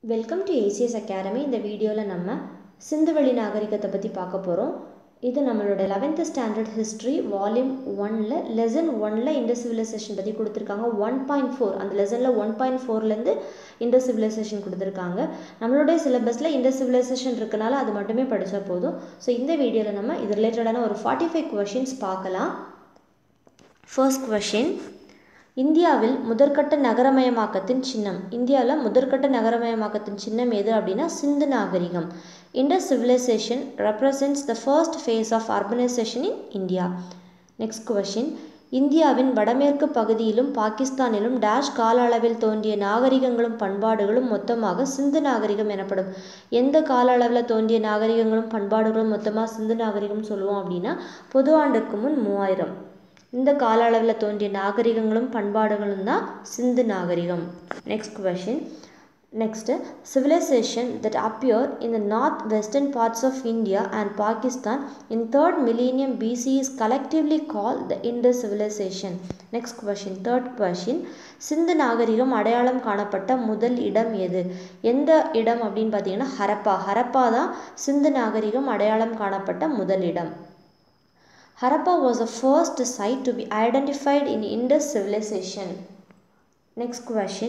Welcome to ACS academy இந்த வீடியோவில் நம்ம சிந்துவெளி நாகரிகத்தை பற்றி பார்க்க போகிறோம் இது நம்மளோட லெவன்த்து ஸ்டாண்டர்ட் ஹிஸ்ட்ரி வால்யூம் ஒனில் லெசன் ஒனில் இண்டஸ் சிவிலைசேஷன் பற்றி கொடுத்துருக்காங்க ஒன் பாயிண்ட் ஃபோர் அந்த லெசனில் ஒன் பாயிண்ட் ஃபோர்லேருந்து இண்டஸ் சிவிலைசேஷன் கொடுத்துருக்காங்க நம்மளுடைய சிலபஸில் இண்டஸ் சிவிலைசேஷன் இருக்கனால அது மட்டுமே படித்தா போதும் ஸோ இந்த வீடியோவில் நம்ம இது ரிலேட்டடான ஒரு ஃபார்ட்டி ஃபைவ் கொஷின்ஸ் பார்க்கலாம் ஃபர்ஸ்ட் கொஷின் இந்தியாவில் முதற்கட்ட நகரமயமாக்கத்தின் சின்னம் இந்தியாவில் முதற்கட்ட நகரமயமாக்கத்தின் சின்னம் எது அப்படின்னா சிந்து நாகரிகம் Indus civilisation represents the first phase of urbanisation in India next question இந்தியாவின் வடமேற்கு பகுதியிலும் பாகிஸ்தானிலும் டேஷ் கால அளவில் தோன்றிய நாகரிகங்களும் பண்பாடுகளும் மொத்தமாக சிந்து நாகரிகம் எனப்படும் எந்த கால அளவில் தோன்றிய நாகரிகங்களும் பண்பாடுகளும் மொத்தமாக சிந்து நாகரிகம் சொல்லுவோம் அப்படின்னா பொது ஆண்டுக்கு முன் மூவாயிரம் இந்த கால அளவில் தோன்றிய நாகரிகங்களும் பண்பாடுகளும் தான் சிந்து நாகரிகம் next question next civilisation that appear in the north western parts of India and Pakistan in third millennium BC is collectively call the Indus civilisation next question third question Sindhu நாகரிகம் அடையாளம் காணப்பட்ட முதல் இடம் எது எந்த இடம் அப்படின்னு பார்த்தீங்கன்னா ஹரப்பா ஹரப்பா தான் சிந்து நாகரிகம் அடையாளம் காணப்பட்ட முதல் இடம் Harappa was the first site to be identified in Indus civilization. Next question.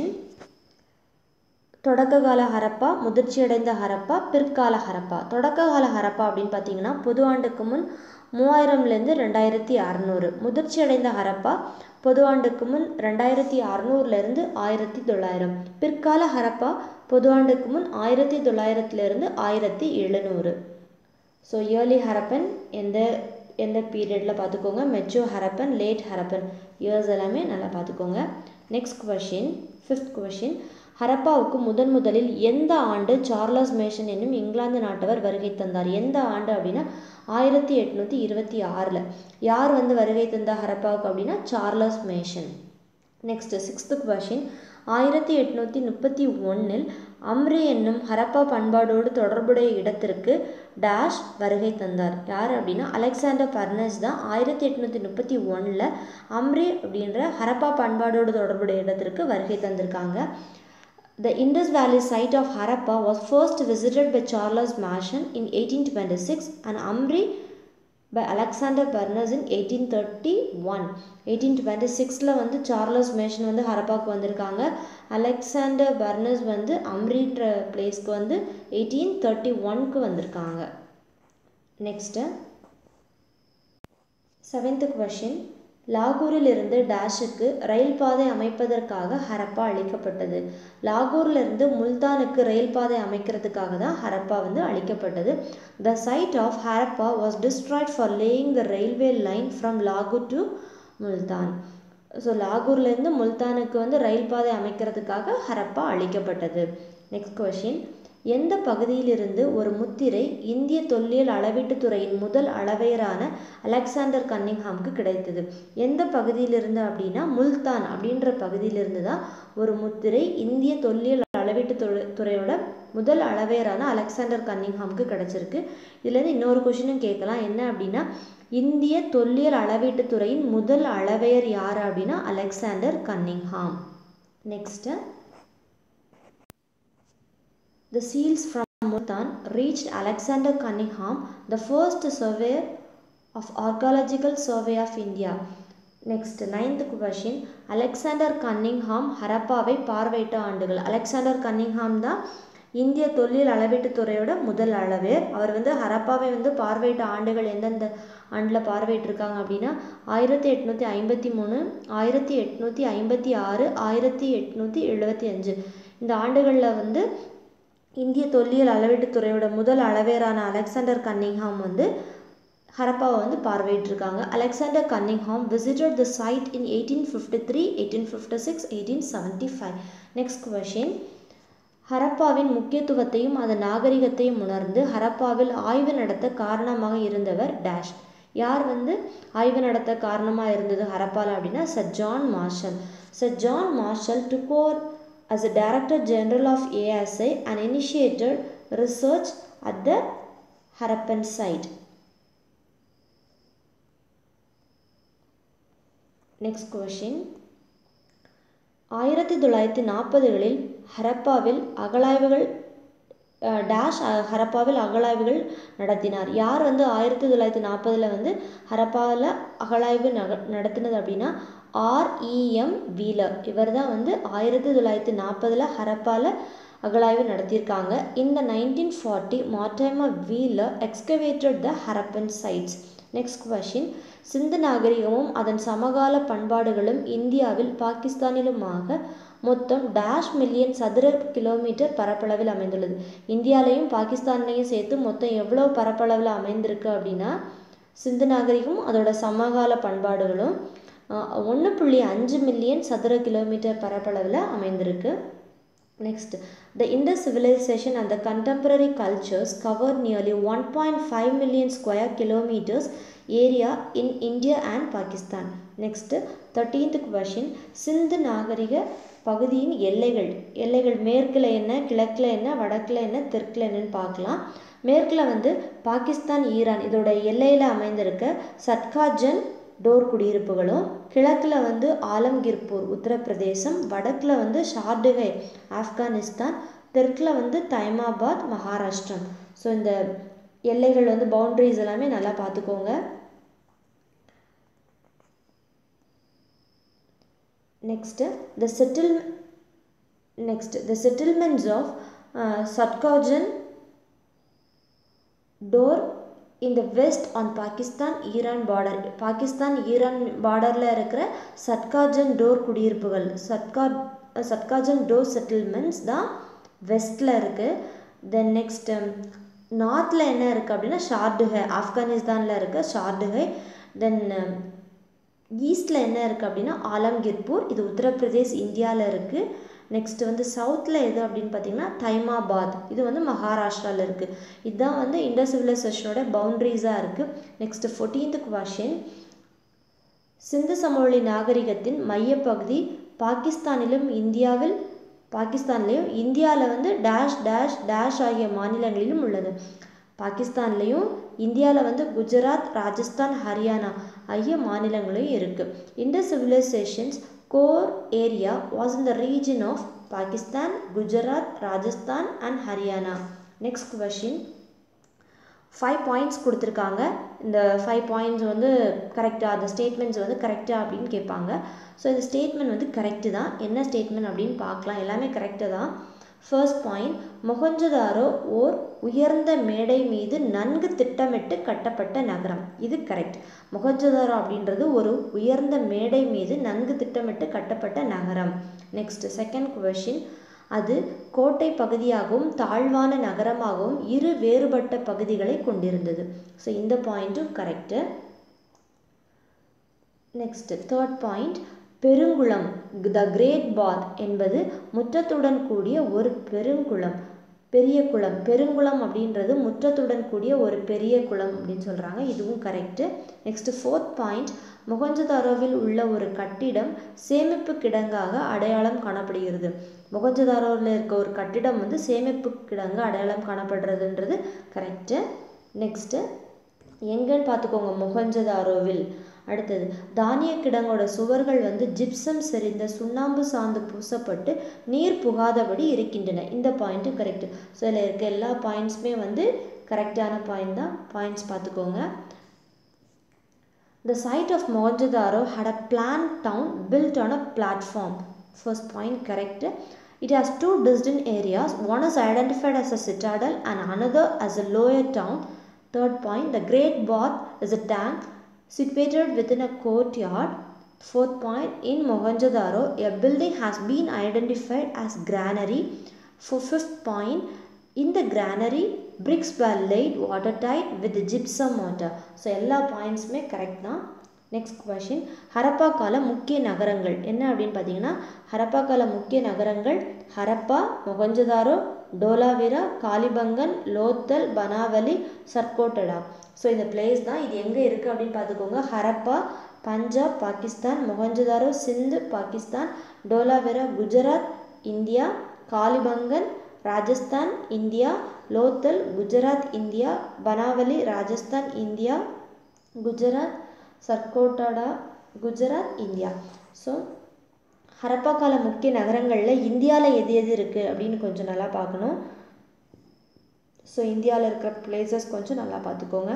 தொடக்க கால ஹரப்பா முதிர்ச்சியடைந்த ஹரப்பா பிற்கால ஹரப்பா தொடக்க கால ஹரப்பா அப்படின்னு பார்த்தீங்கன்னா பொது ஆண்டுக்கு முன் மூவாயிரம்லேருந்து ரெண்டாயிரத்தி அறநூறு முதிர்ச்சி அடைந்த ஹரப்பா பொது ஆண்டுக்கு முன் ரெண்டாயிரத்தி அறநூறுலேருந்து ஆயிரத்தி தொள்ளாயிரம் பிற்கால ஹரப்பா பொது ஆண்டுக்கு முன் ஆயிரத்தி தொள்ளாயிரத்துலேருந்து ஆயிரத்தி எழுநூறு ஸோ இயர்லி ஹரப்பன் எந்த எந்த பீரியடில் பார்த்துக்கோங்க mature Harappan late Harappan years எல்லாமே நல்லா பார்த்துக்கோங்க நெக்ஸ்ட் கொஷின் ஃபிஃப்த் கொஷின் ஹரப்பாவுக்கு முதன் முதலில் எந்த ஆண்டு சார்லஸ் மேஷன் என்னும் இங்கிலாந்து நாட்டவர் வருகை தந்தார் எந்த ஆண்டு அப்படின்னா ஆயிரத்தி எட்நூற்றி இருபத்தி ஆறில் யார் வந்து வருகை தந்தார் ஹரப்பாவுக்கு அப்படின்னா Charles Masson next sixth question ஆயிரத்தி எட்நூற்றி முப்பத்தி ஒன்றில் அம்ரி என்னும் ஹரப்பா பண்பாடோடு தொடர்புடைய இடத்திற்கு டேஷ் வருகை தந்தார் யார் அப்படின்னா அலெக்சாண்டர் பர்னஸ் தான் ஆயிரத்தி எட்நூற்றி முப்பத்தி ஒன்றில் அம்ரி அப்படின்ற ஹரப்பா பண்பாடோடு தொடர்புடைய இடத்திற்கு வருகை தந்திருக்காங்க The Indus Valley site of Harappa was first visited by Charles Marshall in 1826 and Amri by Alexander Burness in 1831. 1826ல வந்து சார்லஸ் மேஷன் வந்து ஹரப்பாவுக்கு வந்திருக்காங்க அலெக்சாண்டர் பர்னஸ் வந்து அம்ரின்ற பிளேஸ்க்கு வந்து எயிட்டீன் தேர்ட்டி ஒன்க்கு வந்திருக்காங்க நெக்ஸ்ட்டு செவன்த்து கொஷின் லாகூரில் இருந்து டேஷுக்கு ரயில் பாதை அமைப்பதற்காக ஹரப்பா அளிக்கப்பட்டது லாகூரில் இருந்து முல்தானுக்கு ரயில் பாதை அமைக்கிறதுக்காக தான் ஹரப்பா வந்து அளிக்கப்பட்டது the site of Harappa was destroyed for laying the railway line from லாகூர் டு முல்தான் ஸோ லாகூர்லேருந்து முல்தானுக்கு வந்து ரயில் பாதை அமைக்கிறதுக்காக ஹரப்பா அளிக்கப்பட்டது நெக்ஸ்ட் கொஷின் எந்த பகுதியிலிருந்து ஒரு முத்திரை இந்திய தொல்லியல் அளவீட்டு துறையின் முதல் அளவையரான அலெக்சாண்டர் கன்னிங்ஹாம்க்கு கிடைத்தது எந்த பகுதியிலிருந்து அப்படின்னா முல்தான் அப்படின்ற பகுதியிலிருந்து தான் ஒரு முத்திரை இந்திய தொல்லியல் அளவீட்டு துறையோட முதல் அளவையரான அலெக்சாண்டர் கன்னிங்ஹாம்க்கு கிடைச்சிருக்கு இதுலேருந்து இன்னொரு கொஷினும் கேட்கலாம் என்ன அப்படின்னா இந்திய தொல்லியல் அளவீட்டு துறையின் முதல் அளவையர் யார் அப்படின்னா Alexander Cunningham next The seals from Multan reached Alexander Cunningham, the first surveyor of Archaeological Survey of India. Next ninth question Alexander Cunningham ஹரப்பாவை பார்வையிட்ட ஆண்டுகள் அலெக்சாண்டர் கன்னிங்ஹாம் தான் இந்திய தொல்லியல் அளவீட்டு துறையோட முதல் அளவேர் அவர் வந்து ஹரப்பாவை வந்து பார்வையிட்ட ஆண்டுகள் எந்தெந்த ஆண்டில் பார்வையிட்டிருக்காங்க அப்படின்னா ஆயிரத்தி எட்நூற்றி ஐம்பத்தி மூணு ஆயிரத்தி எட்நூற்றி ஐம்பத்தி ஆறு ஆயிரத்தி எட்நூற்றி எழுபத்தி அஞ்சு இந்த ஆண்டுகளில் வந்து இந்திய தொல்லியல் அளவீட்டுத்துறையோட முதல் அளவேரான அலெக்சாண்டர் கன்னிங்ஹாம் வந்து ஹரப்பாவை வந்து பார்வையிட்டிருக்காங்க Alexander Cunningham visited the site in eighteen fifty three eighteen fifty six eighteen seventy five next question ஹரப்பாவின் முக்கியத்துவத்தையும் அதன் நாகரிகத்தையும் உணர்ந்து ஹரப்பாவில் ஆய்வு நடத்த காரணமாக இருந்தவர் டேஷ் யார் வந்து ஆய்வு நடத்த காரணமாக இருந்தது ஹரப்பாவில் அப்படின்னா sir John Marshall sir John Marshall took over as a Director General of ASI and initiated research at the Harappan site. Next question. ஆயிரத்தி தொள்ளாயிரத்தி நாற்பதுகளில் ஹரப்பாவில் அகழாய்வுகள் டேஷ் ஹரப்பாவில் அகழாய்வுகள் நடத்தினார் யார் வந்து ஆயிரத்தி தொள்ளாயிரத்தி நாற்பதில் வந்து ஹரப்பாவில் அகழாய்வு நக நடத்தினது அப்படின்னா ஆர்இஎம் வீலர் இவர் தான் வந்து ஆயிரத்தி தொள்ளாயிரத்தி நாற்பதில் ஹரப்பாவில் அகழாய்வு நடத்தியிருக்காங்க இந்த nineteen forty Mortimer Wheeler excavated the Harappan sites next question Sindhu நாகரிகமும் அதன் சமகால பண்பாடுகளும் இந்தியாவில் பாகிஸ்தானிலுமாக மொத்தம் டேஷ் மில்லியன் சதுர கிலோமீட்டர் பரப்பளவில் அமைந்துள்ளது இந்தியாலையும் பாகிஸ்தான்லையும் சேர்த்து மொத்தம் எவ்வளோ பரப்பளவில் அமைந்திருக்கு அப்படின்னா சிந்து நாகரிகம் அதோட சமகால பண்பாடுகளும் ஒன்று புள்ளி அஞ்சு மில்லியன் சதுர கிலோமீட்டர் பரப்பளவில் அமைந்திருக்கு next the Indus civilisation and the contemporary cultures cover nearly one point five million square kilometres area in India and Pakistan next thirteenth question Sindhu நாகரிக பகுதியின் எல்லைகள் எல்லைகள் மேற்கில் என்ன கிழக்கில் என்ன வடக்கில் என்ன தெற்கில் என்னன்னு பார்க்கலாம் மேற்கில் வந்து பாகிஸ்தான் ஈரான் இதோட எல்லையில் அமைந்திருக்க சட்காஜன் டோர் குடியிருப்புகளும் கிழக்கில் வந்து ஆலம்கிர்பூர் உத்தரப்பிரதேசம் வடக்கில் வந்து ஷார்டுகை ஆப்கானிஸ்தான் தெற்கில் வந்து தைமாபாத் மகாராஷ்டிரம் ஸோ இந்த எல்லைகள் வந்து பவுண்ட்ரிஸ் எல்லாமே நல்லா பார்த்துக்கோங்க next the settle next the settlements of Sutkagen Dor இந்த west on Pakistan Iran border Pakistan Iran பார்டரில் இருக்கிற சட்காஜன் டோர் குடியிருப்புகள் சட்கா சட்காஜன் டோர் செட்டில்மெண்ட்ஸ் தான் வெஸ்டில் இருக்குது தென் நெக்ஸ்ட் நார்த்தில் என்ன இருக்குது அப்படின்னா ஷார்டுகை ஆப்கானிஸ்தானில் இருக்க ஷார்டுகை தென் ஈஸ்டில் என்ன இருக்குது அப்படின்னா ஆலம்கிர்பூர் இது உத்தரப்பிரதேஷ் இந்தியாவில் இருக்குது நெக்ஸ்ட் வந்து சவுத்தில் எது அப்படின்னு பார்த்தீங்கன்னா தைமாபாத் இது வந்து மகாராஷ்டிராவில் இருக்குது இதுதான் வந்து இண்டஸ் சிவிலைசேஷனோட பவுண்ட்ரிஸாக இருக்குது நெக்ஸ்ட் ஃபோர்டீன்த் கொஷின் சிந்து சமவெளி நாகரிகத்தின் மையப்பகுதி பாகிஸ்தானிலும் இந்தியாவில் பாகிஸ்தான்லேயும் இந்தியாவில் வந்து டேஷ் டேஷ் டேஷ் ஆகிய மாநிலங்களிலும் உள்ளது பாகிஸ்தான்லேயும் இந்தியாவில் வந்து குஜராத் ராஜஸ்தான் ஹரியானா ஆகிய மாநிலங்களையும் இருக்குது இந்த civilisations core area was in the region of Pakistan, Gujarat, Rajasthan and Haryana. Next question. Five points கொடுத்துருக்காங்க இந்த ஃபைவ் பாயிண்ட்ஸ் வந்து கரெக்டாக அந்த ஸ்டேட்மெண்ட்ஸ் வந்து கரெக்டாக அப்படின்னு கேட்பாங்க ஸோ இந்த ஸ்டேட்மெண்ட் வந்து கரெக்டு தான் என்ன ஸ்டேட்மெண்ட் அப்படின்னு பார்க்கலாம் எல்லாமே கரெக்டு தான் ஃபர்ஸ்ட் பாயிண்ட் மொஹஞ்சதாரோ ஓர் உயர்ந்த மேடை மீது நன்கு திட்டமிட்டு கட்டப்பட்ட நகரம் இது கரெக்ட் மொஹஞ்சதாரோ அப்படின்றது ஒரு உயர்ந்த மேடை மீது நன்கு திட்டமிட்டு கட்டப்பட்ட நகரம் நெக்ஸ்ட் செகண்ட் கொஷின் அது கோட்டை பகுதியாகவும் தாழ்வான நகரமாகவும் இரு வேறுபட்ட பகுதிகளை கொண்டிருந்தது ஸோ இந்த பாயிண்ட்டும் கரெக்டு நெக்ஸ்ட் தேர்ட் பாயிண்ட் பெருங்குளம் த கிரேட் பாத் என்பது முற்றத்துடன் கூடிய ஒரு பெருங்குளம் பெரிய குளம் பெருங்குளம் அப்படின்றது முற்றத்துடன் கூடிய ஒரு பெரிய குளம் அப்படின்னு சொல்கிறாங்க இதுவும் கரெக்டு நெக்ஸ்ட் ஃபோர்த் பாயிண்ட் மொகஞ்சதாரோவில் உள்ள ஒரு கட்டிடம் சேமிப்பு கிடங்காக அடையாளம் காணப்படுகிறது மொகஞ்சதாரோவில் இருக்க ஒரு கட்டிடம் வந்து சேமிப்பு கிடங்கு அடையாளம் காணப்படுறதுன்றது கரெக்டு நெக்ஸ்ட்டு எங்கன்னு பார்த்துக்கோங்க மொகஞ்சதாரோவில் அடுத்தது தானிய கிடங்கோட சுவர்கள் வந்து ஜிப்சம் செறிந்த சுண்ணாம்பு சாந்து பூசப்பட்டு நீர் புகாதபடி இருக்கின்றன இந்த பாயிண்ட்டும் கரெக்டு ஸோ இதில் இருக்க எல்லா பாயிண்ட்ஸுமே வந்து கரெக்டான பாயிண்ட் தான் பாயிண்ட்ஸ் பார்த்துக்கோங்க The site of Mohenjo-daro had a planned town built on a platform. First point correct. It has two distinct areas. One is identified as a citadel and another as a lower town. Third point, the Great Bath is a tank situated within a courtyard. Fourth point, in Mohenjo-daro, a building has been identified as granary. For fifth point, in the granary, bricks were laid watertight with gypsum mortar. So எல்லா பாயிண்ட்ஸுமே correct தான் next question Harappa கால முக்கிய நகரங்கள் என்ன அப்படின்னு பார்த்தீங்கன்னா ஹரப்பா கால முக்கிய நகரங்கள் ஹரப்பா மொகஞ்சதாரோ டோலாவிரா காலிபங்கன் லோத்தல் பனாவலி சர்கோட்டடா ஸோ இந்த பிளேஸ் தான் இது எங்கே இருக்குது அப்படின்னு பார்த்துக்கோங்க Harappa Punjab Pakistan Mohenjodaro Sindh Pakistan Dholavira Gujarat India Kalibangan Rajasthan India Lothal Gujarat India Banawali Rajasthan India Gujarat Surkotada Gujarat India so Harappa கால முக்கிய நகரங்களில் இந்தியாவில் எது எது இருக்குது அப்படின்னு கொஞ்சம் நல்லா பார்க்கணும் ஸோ இந்தியாவில் இருக்கிற பிளேசஸ் கொஞ்சம் நல்லா பார்த்துக்கோங்க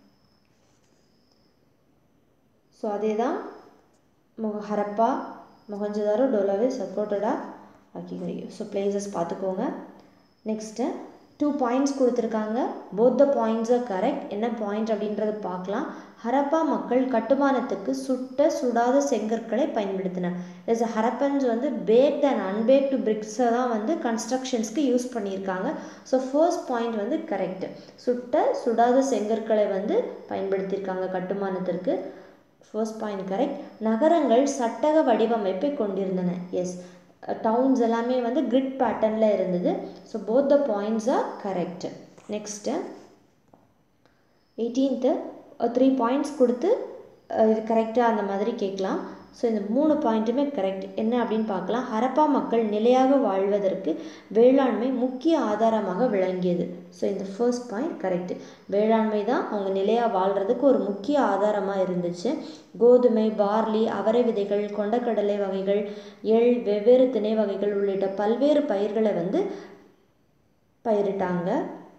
ஸோ அதே தான் மொ ஹரப்பா மொஹஞ்சதாரோ டோலாவே சக்கோட்டடா அக்கிகரி ஸோ பிளேசஸ் பார்த்துக்கோங்க நெக்ஸ்ட்டு டூ பாயிண்ட்ஸ் கொடுத்துருக்காங்க both the points are correct என்ன பாயிண்ட் அப்படின்றத பார்க்கலாம் ஹரப்பா மக்கள் கட்டுமானத்துக்கு சுட்ட சுடாத செங்கற்களை பயன்படுத்தினர் இஸ் ஹரப்பன்ஸ் வந்து பேக்ட் அண்ட் அன்பேக்டு பிரிக்ஸை தான் வந்து கன்ஸ்ட்ரக்ஷன்ஸ்க்கு யூஸ் பண்ணியிருக்காங்க ஸோ ஃபர்ஸ்ட் பாயிண்ட் வந்து கரெக்ட் சுட்ட சுடாத செங்கற்களை வந்து பயன்படுத்தியிருக்காங்க கட்டுமானத்திற்கு ஃபர்ஸ்ட் பாயிண்ட் கரெக்ட் நகரங்கள் சட்டக வடிவமைப்பை கொண்டிருந்தன எஸ் டவுன்ஸ் எல்லாமே வந்து கிரிட் பேட்டர்னில் இருந்தது so both the points are correct next eighteenth three points கொடுத்து இது கரெக்டாக அந்த மாதிரி கேட்கலாம் ஸோ இந்த மூணு பாயிண்ட்டுமே கரெக்ட் என்ன அப்படின்னு பார்க்கலாம் ஹரப்பா மக்கள் நிலையாக வாழ்வதற்கு வேளாண்மை முக்கிய ஆதாரமாக விளங்கியது ஸோ இந்த ஃபர்ஸ்ட் பாயிண்ட் கரெக்ட் வேளாண்மை தான் அவங்க நிலையாக வாழ்கிறதுக்கு ஒரு முக்கிய ஆதாரமாக இருந்துச்சு கோதுமை பார்லி அவரை விதைகள் கொண்டக்கடலை வகைகள் எள் வெவ்வேறு திணை வகைகள் உள்ளிட்ட பல்வேறு பயிர்களை வந்து பயிரிட்டாங்க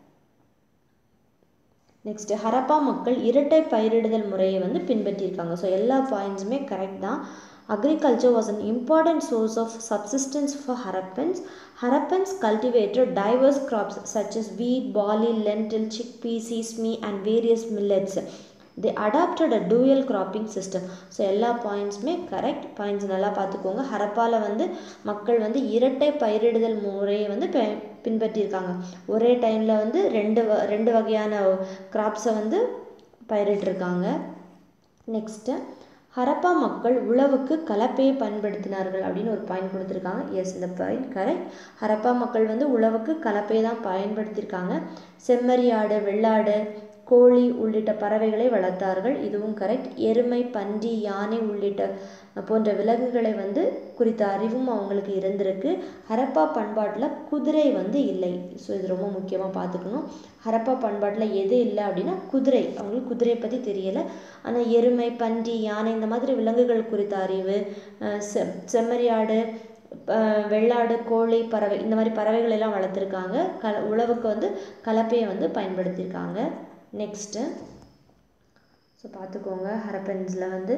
நெக்ஸ்ட் ஹரப்பா மக்கள் இரட்டை பயிரிடுதல் முறையை வந்து பின்பற்றியிருக்காங்க ஸோ எல்லா பாயிண்ட்ஸுமே கரெக்ட் தான் agriculture was an important source of subsistence for Harappans Harappans cultivated diverse crops such as wheat, barley, lentil, chickpea, sesame and various millets. They adapted a dual cropping system so எல்லா பாயிண்ட்ஸுமே கரெக்ட் பாயிண்ட்ஸ் நல்லா பார்த்துக்கோங்க ஹரப்பாவில் வந்து மக்கள் வந்து இரட்டை பயிரிடுதல் முறையை வந்து பெ பின்பற்றியிருக்காங்க ஒரே டைமில் வந்து ரெண்டு வ ரெண்டு வகையான கிராப்ஸை வந்து பயிரிட்டிருக்காங்க நெக்ஸ்ட்டு ஹரப்பா மக்கள் உழவுக்கு கலப்பையை பயன்படுத்தினார்கள் அப்படின்னு ஒரு பாயிண்ட் கொடுத்துருக்காங்க எஸ் இந்த பாயிண்ட் கரெக்ட் ஹரப்பா மக்கள் வந்து உழவுக்கு கலப்பையை தான் பயன்படுத்தியிருக்காங்க செம்மறியாடு வெள்ளாடு கோழி உள்ளிட்ட பறவைகளை வளர்த்தார்கள் இதுவும் கரெக்ட் எருமை பன்றி யானை உள்ளிட்ட போன்ற விலங்குகளை வந்து குறித்த அறிவும் அவங்களுக்கு இருந்திருக்கு ஹரப்பா பண்பாட்டில் குதிரை வந்து இல்லை ஸோ இது ரொம்ப முக்கியமாக பார்த்துக்கணும் ஹரப்பா பண்பாட்டில் எது இல்லை அப்படின்னா குதிரை அவங்களுக்கு குதிரையை பற்றி தெரியலை ஆனால் எருமை பன்றி யானை இந்த மாதிரி விலங்குகள் குறித்த அறிவு செ செம்மறியாடு வெள்ளாடு கோழி பறவை இந்த மாதிரி பறவைகள் எல்லாம் வளர்த்துருக்காங்க க உழவுக்கு வந்து கலப்பையை வந்து பயன்படுத்தியிருக்காங்க நெக்ஸ்ட்டு ஸோ பார்த்துக்கோங்க ஹரப்பன்ஸில் வந்து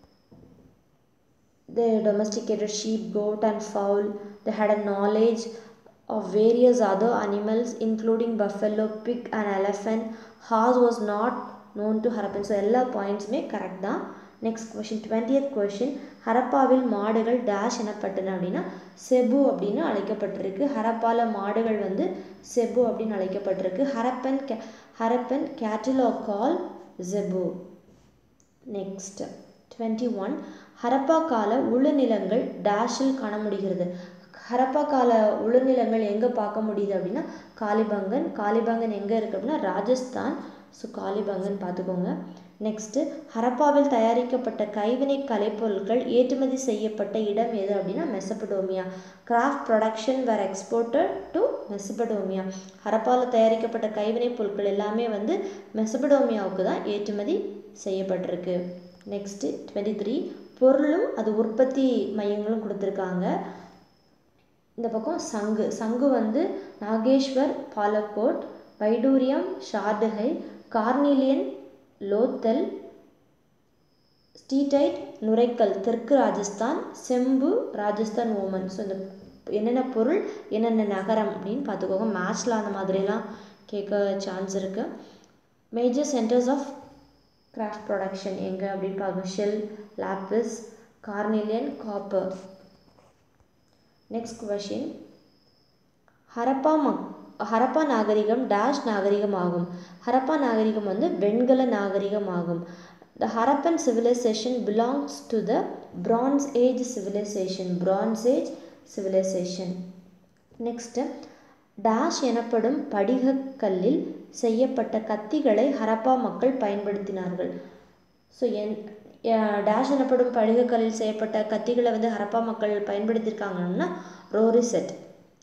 they domesticated sheep, goat, and fowl. They had a knowledge of various other animals, including buffalo, pig, and elephant. Horse was not known to Harappan. So, எல்லா பாயிண்ட்ஸுமே கரெக்ட் தான் நெக்ஸ்ட் கொஷின் டுவெண்ட்டியத் கொஷின் ஹரப்பாவில் மாடுகள் dash எனப்பட்டன அப்படின்னா Cebu அப்படின்னு அழைக்கப்பட்டிருக்கு ஹரப்பால மாடுகள் வந்து Cebu அப்படின்னு அழைக்கப்பட்டிருக்கு ஹரப்பன் கே Harappan cattle call zebu next twenty one Harappa கால உளுநிலங்கள் டேஷில் காண முடிகிறது ஹரப்பா கால உளுநிலங்கள் எங்கே பார்க்க முடியுது அப்படின்னா காலிபங்கன் காலிபங்கன் எங்கே இருக்குது அப்படின்னா ராஜஸ்தான் ஸோ காலிபங்கன் பார்த்துக்கோங்க நெக்ஸ்ட்டு ஹரப்பாவில் தயாரிக்கப்பட்ட கைவினை கலைப்பொருட்கள் ஏற்றுமதி செய்யப்பட்ட இடம் எது அப்படின்னா Mesopotamia craft production were exported to Mesopotamia ஹரப்பாவில் தயாரிக்கப்பட்ட கைவினை பொருட்கள் எல்லாமே வந்து மெசபடோமியாவுக்கு தான் ஏற்றுமதி செய்யப்பட்டிருக்கு நெக்ஸ்ட்டு டுவெண்ட்டி த்ரீ பொருளும் அது உற்பத்தி மையங்களும் கொடுத்துருக்காங்க இந்த பக்கம் சங்கு சங்கு வந்து நாகேஸ்வர் பாலக்கோட் வைடூரியம் ஷார்டுகை கார்னிலியன் லோத்தல் ஸ்டீடைட் நுரைக்கல் தெற்கு ராஜஸ்தான் செம்பு ராஜஸ்தான் ஓமன் ஸோ இந்த என்னென்ன பொருள் என்னென்ன நகரம் அப்படின்னு பார்த்துக்கோங்க மேட்ச்சில் அந்த மாதிரிலாம் கேட்க சான்ஸ் இருக்குது major centres of craft production எங்கே அப்படின்னு பார்க்க shell lapis carnelian copper next question Harappa மக் ஹரப்பா நாகரிகம் டேஷ் நாகரிகம் ஆகும் ஹரப்பா நாகரிகம் வந்து வெண்கல நாகரிகம் ஆகும் the Harappan civilisation belongs to the bronze age civilisation bronze age civilisation next dash எனப்படும் படிகக்கல்லில் செய்யப்பட்ட கத்திகளை ஹரப்பா மக்கள் பயன்படுத்தினார்கள் ஸோ என் டேஷ் எனப்படும் படிகக்கல்லில் செய்யப்பட்ட கத்திகளை வந்து ஹரப்பா மக்கள் பயன்படுத்தியிருக்காங்கன்னா Rohri chert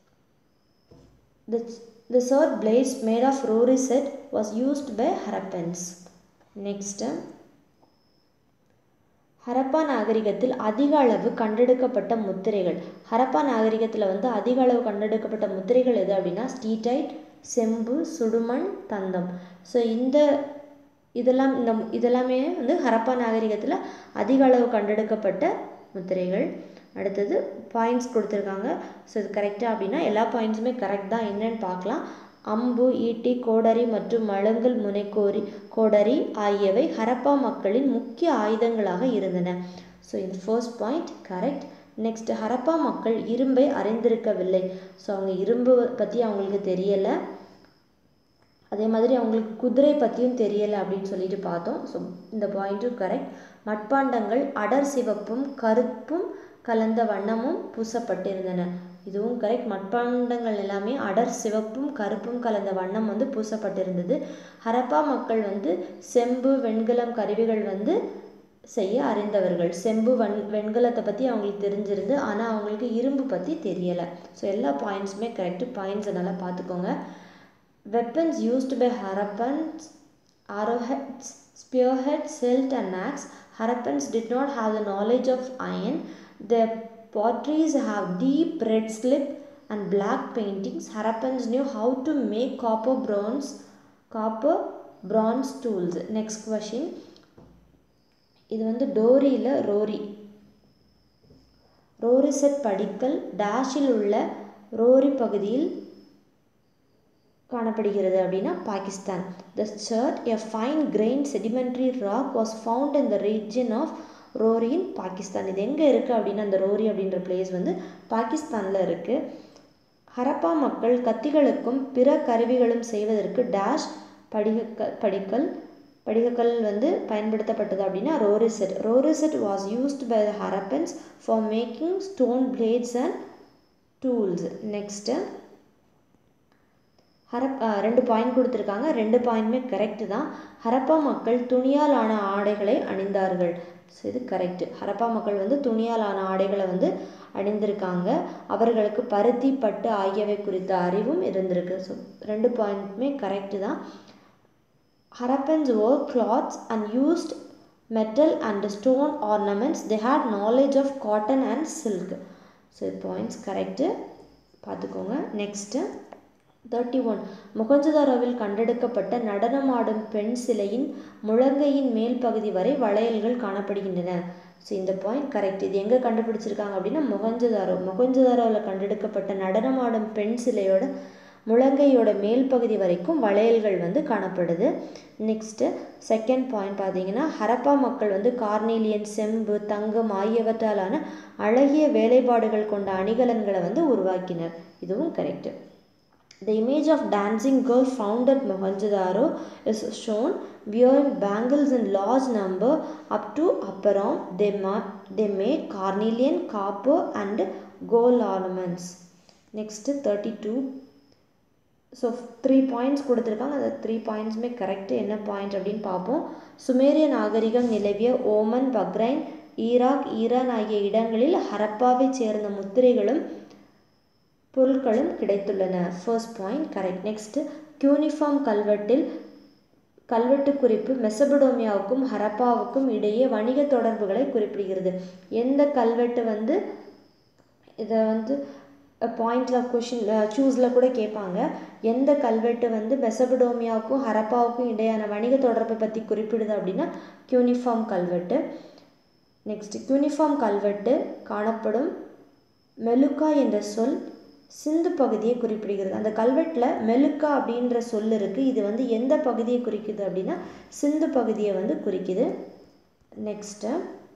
The, the sword blades made of rory set was used by Harappans. Next, Harappa நாகரிகத்தில் அதிக அளவு கண்டெடுக்கப்பட்ட முத்திரைகள் ஹரப்பா நாகரிகத்தில் வந்து அதிக அளவு கண்டெடுக்கப்பட்ட முத்திரைகள் எது அப்படின்னா ஸ்டீடைட் செம்பு சுடுமண் தந்தம் ஸோ இந்த இதெல்லாம் இந்த இதெல்லாமே வந்து ஹரப்பா நாகரிகத்தில் அதிக அளவு கண்டெடுக்கப்பட்ட முத்திரைகள் அடுத்தது பாயிண்ட்ஸ் கொடுத்துருக்காங்க ஸோ இது கரெக்டாக அப்படின்னா எல்லா பாயிண்ட்ஸுமே கரெக்ட் தான் என்னன்னு பார்க்கலாம் அம்பு ஈட்டி கோடரி மற்றும் மழுங்கல் முனைக்கோரி கோடரி ஆகியவை ஹரப்பா மக்களின் முக்கிய ஆயுதங்களாக இருந்தன ஸோ இந்த first point correct next Harappa மக்கள் இரும்பை அறிந்திருக்கவில்லை ஸோ அவங்க இரும்பு பற்றி அவங்களுக்கு தெரியலை அதே மாதிரி அவங்களுக்கு குதிரை பற்றியும் தெரியலை அப்படின்னு சொல்லிட்டு பார்த்தோம் ஸோ இந்த பாயிண்ட்டும் கரெக்ட் மட்பாண்டங்கள் அடர் சிவப்பும் கருப்பும் கலந்த வண்ணமும் பூசப்பட்டிருந்தன இதுவும் கரெக்ட் மட்பாண்டங்கள் எல்லாமே அடர் சிவப்பும் கருப்பும் கலந்த வண்ணம் வந்து பூசப்பட்டிருந்தது ஹரப்பா மக்கள் வந்து செம்பு வெண்கலம் கருவிகள் வந்து செய்ய அறிந்தவர்கள் செம்பு வன் வெண்கலத்தை பற்றி அவங்களுக்கு தெரிஞ்சிருந்து ஆனால் அவங்களுக்கு இரும்பு பற்றி தெரியலை ஸோ எல்லா பாயிண்ட்ஸுமே கரெக்டு பாயிண்ட்ஸை நல்லா பார்த்துக்கோங்க weapons used by Harappans, arrowheads, spearheads, hilt and axe. Harappans did not have the knowledge of iron. Their potteries have deep red slip and black paintings. Harappans knew how to make copper bronze, copper bronze tools. Next question. இது வந்து டோரியில் Rohri Rohri chert படிக்கல் டேஷில் உள்ள ரோரி பகுதியில் காணப்படுகிறது அப்படின்னா Pakistan the chert a fine grain sedimentary rock was found in the region of Rohri in Pakistan இது எங்கே இருக்குது அப்படின்னா அந்த ரோரி அப்படின்ற பிளேஸ் வந்து பாகிஸ்தானில் இருக்குது ஹரப்பா மக்கள் கத்திகளுக்கும் பிற கருவிகளும் செய்வதற்கு டேஷ் படிகக்கல் படிக்கல் படிகக்கல் வந்து பயன்படுத்தப்பட்டது அப்படின்னா Rohri chert Rohri chert was used by the Harappans for making stone blades and tools next ஹரப் ரெண்டு பாயிண்ட் கொடுத்துருக்காங்க ரெண்டு பாயிண்ட்டுமே கரெக்டு தான் ஹரப்பா மக்கள் துணியால் ஆன ஆடைகளை அணிந்தார்கள் ஸோ இது கரெக்டு ஹரப்பா மக்கள் வந்து துணியால் ஆன ஆடைகளை வந்து அணிந்திருக்காங்க அவர்களுக்கு பருத்தி பட்டு ஆகியவை குறித்த அறிவும் இருந்திருக்கு ஸோ ரெண்டு பாயிண்ட்டுமே கரெக்டு தான் Harappans wore clothes and used metal and stone ornaments they had knowledge of cotton and silk so points correct பார்த்துக்கோங்க நெக்ஸ்ட்டு தேர்ட்டி ஒன் முகஞ்சதாரோவில் கண்டெடுக்கப்பட்ட நடனமாடும் பெண் சிலையின் முழங்கையின் மேல் பகுதி வரை வளையல்கள் காணப்படுகின்றன ஸோ இந்த பாயிண்ட் கரெக்ட் இது எங்கே கண்டுபிடிச்சிருக்காங்க அப்படின்னா முகஞ்சதாரோ முகஞ்சதாரோவில் கண்டெடுக்கப்பட்ட நடனமாடும் பெண் சிலையோட முழங்கையோட மேல் பகுதி வரைக்கும் வளையல்கள் வந்து காணப்படுது நெக்ஸ்ட்டு செகண்ட் பாயிண்ட் பார்த்தீங்கன்னா ஹரப்பா மக்கள் வந்து கார்னீலியன் செம்பு தங்கம் ஆகியவற்றாலான அழகிய வேலைப்பாடுகள் கொண்ட அணிகலன்களை வந்து உருவாக்கினர் இதுவும் correct The image of dancing girl found at Mohenjo-daro is shown wearing bangles in large number up to upper arm. They, ma- they made carnelian, copper and gold ornaments. Next 32. So three points கொடுத்துருக்காங்க அந்த three பாயிண்ட்ஸுமே correct என்ன point அப்படின்னு பார்ப்போம் சுமேரிய நாகரிகம் நிலவிய Oman Bahrain Iraq Iran ஆகிய இடங்களில் ஹரப்பாவைச் சேர்ந்த முத்திரைகளும் பொருட்களும் கிடைத்துள்ளன first point correct next cuneiform கல்வெட்டில் கல்வெட்டு குறிப்பு மெசபடோமியாவுக்கும் ஹரப்பாவுக்கும் இடையே வணிக தொடர்புகளை குறிப்பிடுகிறது எந்த கல்வெட்டு வந்து இதை வந்து பாயிண்ட் ஆஃப் கொஷின் சூஸில் கூட கேட்பாங்க எந்த கல்வெட்டு வந்து மெசபடோமியாவுக்கும் ஹரப்பாவுக்கும் இடையான வணிக தொடர்பை பற்றி குறிப்பிடுது அப்படின்னா க்யூனிஃபார்ம் கல்வெட்டு நெக்ஸ்ட் க்யூனிஃபார்ம் கல்வெட்டு காணப்படும் மெலுக்கா என்ற சொல் சிந்து பகுதியை குறிப்பிடுகிறது அந்த கல்வெட்டில் மெலுக்கா அப்படின்ற சொல் இருக்குது இது வந்து எந்த பகுதியை குறிக்குது அப்படின்னா சிந்து பகுதியை வந்து குறிக்குது next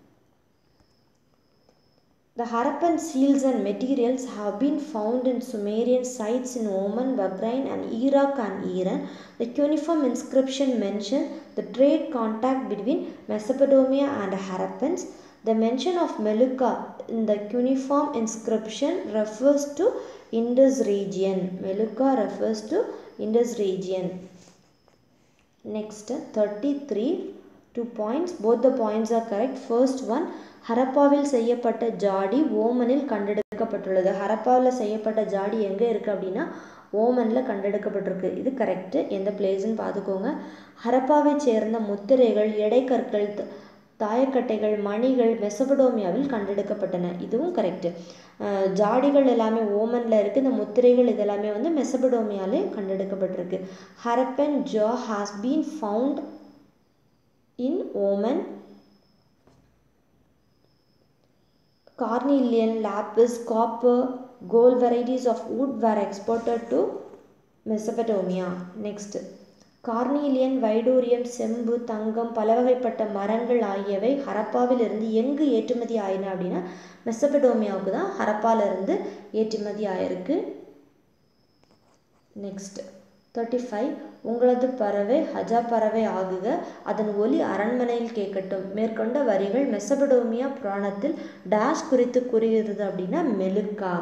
The Harappan seals and materials have been found in Sumerian sites in Oman, Bahrain, and Iraq and Iran. The cuneiform inscription mention the trade contact between Mesopotamia and Harappans. The mention of Meluka in the cuneiform inscription refers to Indus region. Meluka refers to Indus region. Next, 33, two points. Both the points are correct. First one, ஹரப்பாவில் செய்யப்பட்ட ஜாடி ஓமனில் கண்டெடுக்கப்பட்டுள்ளது ஹரப்பாவில் செய்யப்பட்ட ஜாடி எங்கே இருக்குது அப்படின்னா ஓமனில் கண்டெடுக்கப்பட்டிருக்கு இது correct எந்த பிளேஸ்ன்னு பார்த்துக்கோங்க ஹரப்பாவை சேர்ந்த முத்திரைகள் எடை கற்கள் தாயக்கட்டைகள் மணிகள் மெசபடோமியாவில் கண்டெடுக்கப்பட்டன இதுவும் கரெக்டு ஜாடிகள் எல்லாமே ஓமனில் இருக்குது இந்த முத்திரைகள் இதெல்லாமே வந்து மெசபடோமியாலே கண்டெடுக்கப்பட்டிருக்கு Harappan jar has been found in Oman carnelian, lapis, copper, gold varieties of wood were exported to Mesopotamia. Next, carnelian வைடூரியம் செம்பு தங்கம் பலவகைப்பட்ட மரங்கள் ஆகியவை ஹரப்பாவில் இருந்து எங்கு ஏற்றுமதி ஆயின அப்படின்னா மெசபடோமியாவுக்கு தான் ஹரப்பால இருந்து ஏற்றுமதி ஆயிருக்கு நெக்ஸ்ட் தேர்ட்டி ஃபைவ் உங்களது பறவை ஹஜா பறவை ஆகுக அதன் ஒலி அரண்மனையில் கேட்கட்டும் மேற்கொண்ட வரிகள் மெசபடோமியா புராணத்தில் டேஷ் குறித்து கூறுகிறது அப்படின்னா மெலுக்கா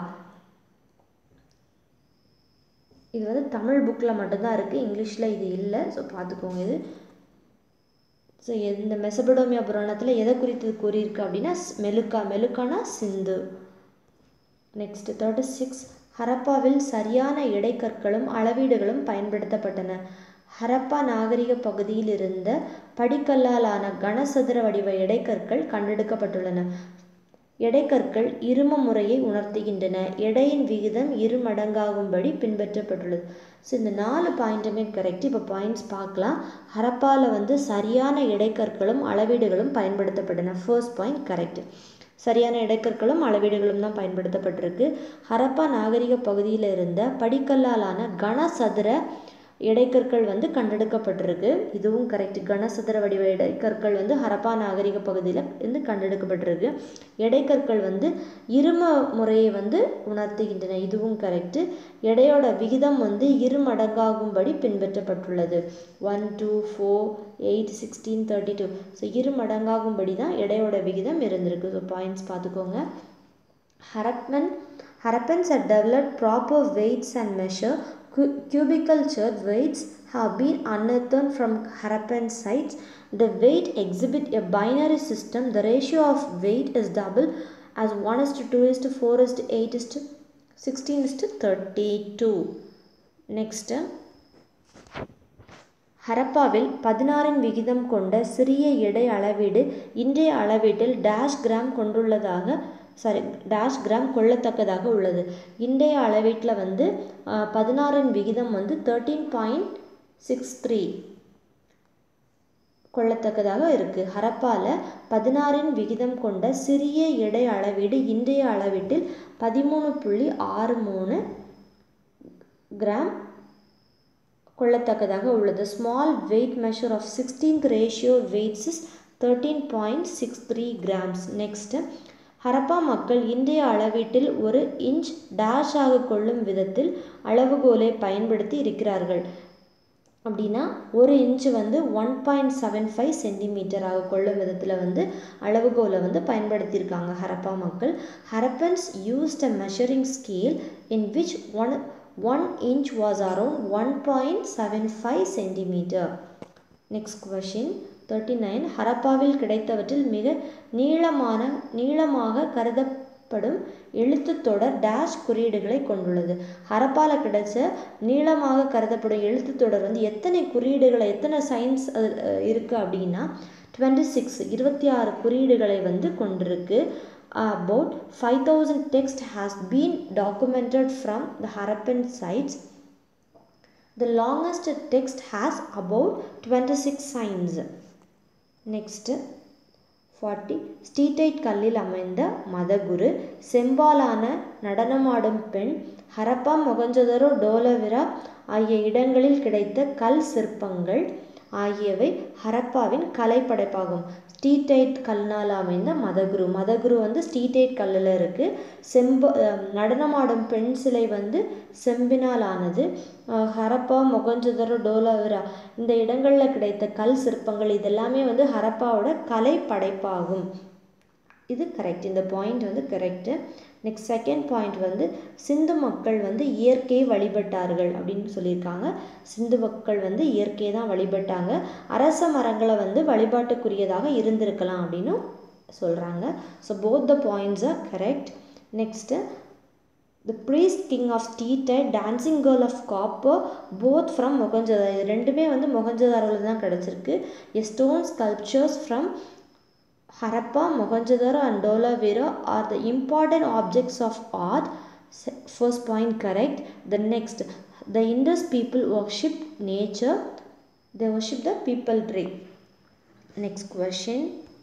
இது வந்து தமிழ் புக்கில் மட்டும்தான் இருக்குது இங்கிலீஷில் இது இல்லை ஸோ பார்த்துக்கோங்க இது ஸோ இந்த மெசபடோமியா புராணத்தில் எதை குறித்து கூறியிருக்கு அப்படின்னா மெலுக்கா மெலுக்கானா சிந்து நெக்ஸ்ட் தேர்ட்டி சிக்ஸ் ஹரப்பாவில் சரியான இடைக்கற்களும் அளவீடுகளும் பயன்படுத்தப்பட்டன ஹரப்பா நாகரிக பகுதியில் இருந்த படிக்கல்லாலான கனசதுர வடிவ இடைக்கற்கள் கண்டெடுக்கப்பட்டுள்ளன எடைக்கற்கள் இரும முறையை உணர்த்துகின்றன எடையின் விகிதம் இரு மடங்காகும்படி பின்பற்றப்பட்டுள்ளது ஸோ இந்த நாலு பாயிண்ட்டுமே கரெக்ட் இப்போ பாயிண்ட்ஸ் பார்க்கலாம் ஹரப்பாவில் வந்து சரியான இடைக்கற்களும் அளவீடுகளும் பயன்படுத்தப்பட்டன ஃபர்ஸ்ட் பாயிண்ட் கரெக்ட் சரியான இடைக்கற்களும் அளவீடுகளும் தான் பயன்படுத்தப்பட்டிருக்கு ஹரப்பா நாகரிக பகுதியில் இருந்த படிக்கல்லாலான கனசதுர இடைக்கற்கள் வந்து கண்டெடுக்கப்பட்டிருக்கு இதுவும் கரெக்ட் கனசதுர வடிவ இடைக்கற்கள் வந்து ஹரப்பா நாகரிக பகுதியில் இருந்து கண்டெடுக்கப்பட்டிருக்கு இடைக்கற்கள் வந்து இரும முறையை வந்து உணர்த்துகின்றன இதுவும் கரெக்டு எடையோட விகிதம் வந்து இரு மடங்காகும்படி பின்பற்றப்பட்டுள்ளது one two four eight sixteen thirty two so இரு மடங்காகும்படி தான் எடையோட விகிதம் இருந்திருக்கு ஸோ பாயிண்ட்ஸ் பார்த்துக்கோங்க Harappan Harappans had developed proper weights and measure. Cu- cubiculture weights have been unearthed from Harappan sites. The weight exhibit a binary system. The ratio of weight is double as 1 is to 2 is to 4 is to 8 is to 16 is to 32. Next. ஹரப்பாவில் பதினாறின் விகிதம் கொண்ட சிறிய எடை அளவீடு இன்றைய அளவீட்டில் dash gram கொண்டுள்ளதாக sorry dash gram கொள்ளத்தக்கதாக உள்ளது இன்றைய அளவீட்டில் வந்து பதினாறின் விகிதம் வந்து தேர்ட்டீன் பாயிண்ட் சிக்ஸ் த்ரீ கொள்ளத்தக்கதாக இருக்குது ஹரப்பாவில் பதினாறின் விகிதம் கொண்ட சிறிய எடை அளவீடு இன்றைய அளவீட்டில் பதிமூணு புள்ளி ஆறு மூணு கிராம் கொள்ளத்தக்கதாக உள்ளது small weight measure of sixteenth ratio weights is thirteen point six three grams next Harappa மக்கள் இன்றைய அளவீட்டில் ஒரு இன்ச் டேஷ் ஆக கொள்ளும் விதத்தில் அளவுகோலை பயன்படுத்தி இருக்கிறார்கள் அப்படின்னா ஒரு இன்ச்சு வந்து ஒன் பாயிண்ட் செவன் ஃபைவ் சென்டிமீட்டராக கொள்ளும் விதத்தில் வந்து அளவுகோலை வந்து பயன்படுத்தியிருக்காங்க ஹரப்பா மக்கள் Harappans used a measuring scale in which one one inch was around one point seven five centimetre next question thirty nine ஹரப்பாவில் கிடைத்தவற்றில் மிக நீளமான நீளமாக கருதப்படும் எழுத்துத் தொடர் டேஷ் குறியீடுகளை கொண்டுள்ளது ஹரப்பால கிடைச்ச நீளமாக கருதப்படும் எழுத்துத் தொடர் வந்து எத்தனை குறியீடுகளை எத்தனை சயின்ஸ் இருக்குது அப்படின்னா டுவெண்ட்டி சிக்ஸ் இருபத்தி ஆறு குறியீடுகளை வந்து கொண்டிருக்கு about 5000 text has been documented from the Harappan sites. The longest text has about 26 signs. Next, 40 ஸ்டீட்டைட் கல்லில் அமைந்த மதகுரு செம்பாலான நடனமாடும் பெண் ஹரப்பா மொகஞ்சதரோ டோலவிரா ஆகிய இடங்களில் கிடைத்த கல் சிற்பங்கள் ஆகியவை ஹரப்பாவின் கலைப்படைப்பாகும் ஸ்டீடைட் கல்னால் அமைந்த மதகுரு மதகுரு வந்து ஸ்டீடைட் கல்லில் இருக்குது செம்ப நடனமாடும் பெண் சிலை வந்து செம்பினால் ஆனது ஹரப்பா மொகஞ்சதரோ டோலாவிரா இந்த இடங்களில் கிடைத்த கல் சிற்பங்கள் இதெல்லாமே வந்து ஹரப்பாவோட கலை படைப்பாகும் இது கரெக்ட் இந்த பாயிண்ட் வந்து கரெக்டு நெக்ஸ்ட் செகண்ட் பாயிண்ட் வந்து சிந்து மக்கள் வந்து இயற்கையை வழிபட்டார்கள் அப்படின்னு சொல்லியிருக்காங்க சிந்து மக்கள் வந்து இயற்கையை தான் வழிபட்டாங்க அரச மரங்களை வந்து வழிபாட்டுக்குரியதாக இருந்திருக்கலாம் அப்படின்னு சொல்கிறாங்க so both the points are correct next the priest king of steatite dancing girl of copper both from Mohenjodaro இது ரெண்டுமே வந்து மொகஞ்சதாரில் தான் கிடச்சிருக்கு a stone sculptures from Harappa, Mohenjo-daro and Dholavira are the important objects of art. First point correct. The next, the Indus people worship nature. They worship the people tree. Next question.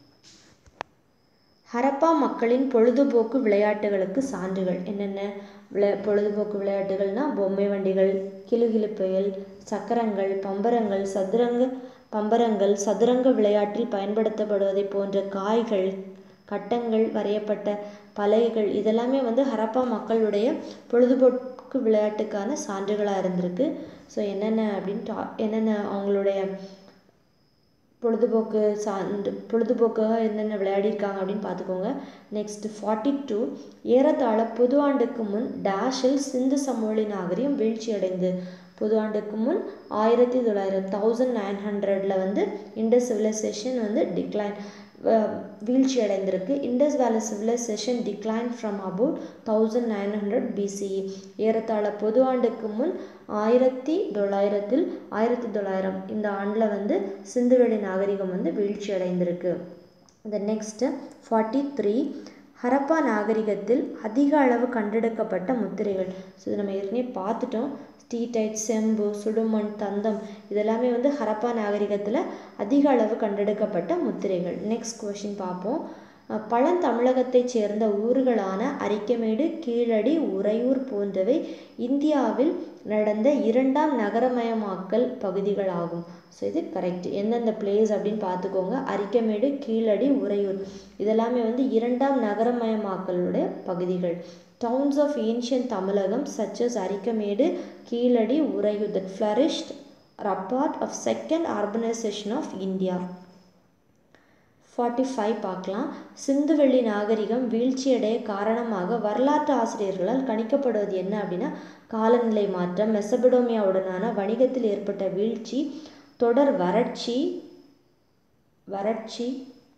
Harappa மக்களின் பொழுதுபோக்கு விளையாட்டுகளுக்கு சான்றுகள் என்னென்ன விளை பொழுதுபோக்கு விளையாட்டுகள்னால் பொம்மை வண்டிகள் கிளுகிளுப்புகள் சக்கரங்கள் பம்பரங்கள் சதுரங்க பம்பரங்கள் சதுரங்க விளையாட்டில் பயன்படுத்தப்படுவதை போன்ற காய்கள் கட்டங்கள் வரையப்பட்ட பலகைகள் இதெல்லாமே வந்து ஹரப்பா மக்களுடைய பொழுதுபோக்கு விளையாட்டுக்கான சான்றுகளாக இருந்திருக்கு ஸோ என்னென்ன அப்படின்னு டா என்னென்ன அவங்களுடைய பொழுதுபோக்கு சான்று பொழுதுபோக்காக என்னென்ன விளையாடிருக்காங்க அப்படின்னு பார்த்துக்கோங்க நெக்ஸ்ட் ஃபார்ட்டி டூ ஏறத்தாழ பொது ஆண்டுக்கு முன் டேஷில் சிந்து சமவெளி நாகரிகம் வீழ்ச்சி அடைந்து பொது ஆண்டுக்கு முன் ஆயிரத்தி தொள்ளாயிரம் தௌசண்ட் நைன் ஹண்ட்ரடில் வந்து இண்டஸ் சிவிலைசேஷன் வந்து டிக்ளைன் வீழ்ச்சி அடைந்திருக்கு Indus valley civilisation decline from about thousand nine hundred BCE ஏறத்தாழ பொது ஆண்டுக்கு முன் ஆயிரத்தி தொள்ளாயிரத்தில் ஆயிரத்தி தொள்ளாயிரம் இந்த ஆண்டில் வந்து சிந்துவெளி நாகரிகம் வந்து வீழ்ச்சி அடைந்திருக்கு இந்த நெக்ஸ்ட்டு ஃபார்ட்டி த்ரீ ஹரப்பா நாகரிகத்தில் அதிக அளவு கண்டெடுக்கப்பட்ட முத்திரைகள் ஸோ இதை நம்ம ஏற்கனவே பார்த்துட்டோம் ஸ்டீடைட் செம்பு சுடுமண் தந்தம் இதெல்லாமே வந்து ஹரப்பா நாகரிகத்தில் அதிக அளவு கண்டெடுக்கப்பட்ட முத்திரைகள் நெக்ஸ்ட் கொஷின் பார்ப்போம் பழந்தமிழகத்தைச் சேர்ந்த ஊர்களான அரிக்கமேடு கீழடி உறையூர் போன்றவை இந்தியாவில் நடந்த இரண்டாம் நகரமயமாக்கல் பகுதிகளாகும் ஸோ இது கரெக்ட் எந்தெந்த பிளேஸ் அப்படின்னு பார்த்துக்கோங்க அரிக்கமேடு கீழடி உறையூர் இதெல்லாமே வந்து இரண்டாம் நகரமயமாக்கலுடைய பகுதிகள் towns of ancient Tamilakam such as Arikamedu Keezhadi Uraiyur that flourished are part of second urbanization of India. Forty five பார்க்கலாம் சிந்துவெளி நாகரிகம் வீழ்ச்சியடைய காரணமாக வரலாற்று ஆசிரியர்களால் கணிக்கப்படுவது என்ன அப்படின்னா காலநிலை மாற்றம் மெசபடோமியாவுடனான வணிகத்தில் ஏற்பட்ட வீழ்ச்சி தொடர் வறட்சி வறட்சி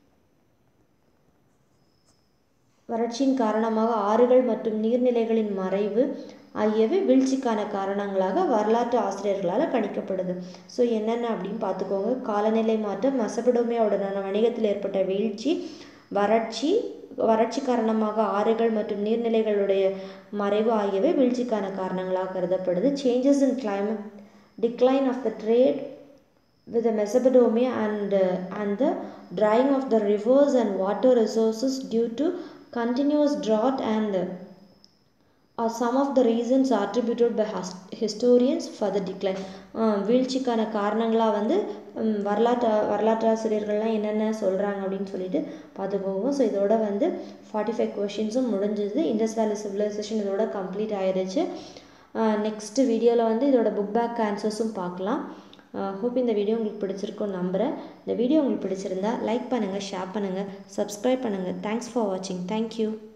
வறட்சியின் காரணமாக ஆறுகள் மற்றும் நீர்நிலைகளின் மறைவு ஆகியவை வீழ்ச்சிக்கான காரணங்களாக வரலாற்று ஆசிரியர்களால் கணிக்கப்படுது ஸோ என்னென்ன அப்படின்னு பார்த்துக்கோங்க காலநிலை மாற்றம் மெசபடோமியாவுடனான வணிகத்தில் ஏற்பட்ட வீழ்ச்சி வறட்சி வறட்சி காரணமாக ஆறுகள் மற்றும் நீர்நிலைகளுடைய மறைவு ஆகியவை வீழ்ச்சிக்கான காரணங்களாக கருதப்படுது changes in climate decline of the trade with the Mesopotamia and uh, and the drying of the rivers and water resources due to continuous drought and uh, are some of the reasons attributed by historians for the decline வீழ்ச்சிக்கான காரணங்களாக வந்து வரலாற்று வரலாற்றாசிரியர்கள்லாம் என்னென்ன சொல்கிறாங்க அப்படின்னு சொல்லிட்டு பார்த்துக்கோங்க so இதோட வந்து ஃபார்ட்டி ஃபைவ் கொஷின்ஸும் முடிஞ்சது இண்டஸ் வேலி சிவிலைசேஷன் இதோட கம்ப்ளீட் ஆயிடுச்சு நெக்ஸ்ட் வீடியோவில் வந்து இதோட புக் பேக் ஆன்சர்ஸும் பார்க்கலாம் ஹோப் இந்த வீடியோ உங்களுக்கு பிடிச்சிருக்கும்னு நம்புகிறேன் இந்த வீடியோ உங்களுக்கு பிடிச்சிருந்தா லைக் பண்ணுங்கள் ஷேர் பண்ணுங்கள் சப்ஸ்கிரைப் பண்ணுங்கள் தேங்க்ஸ் ஃபார் வாட்சிங் தேங்க்யூ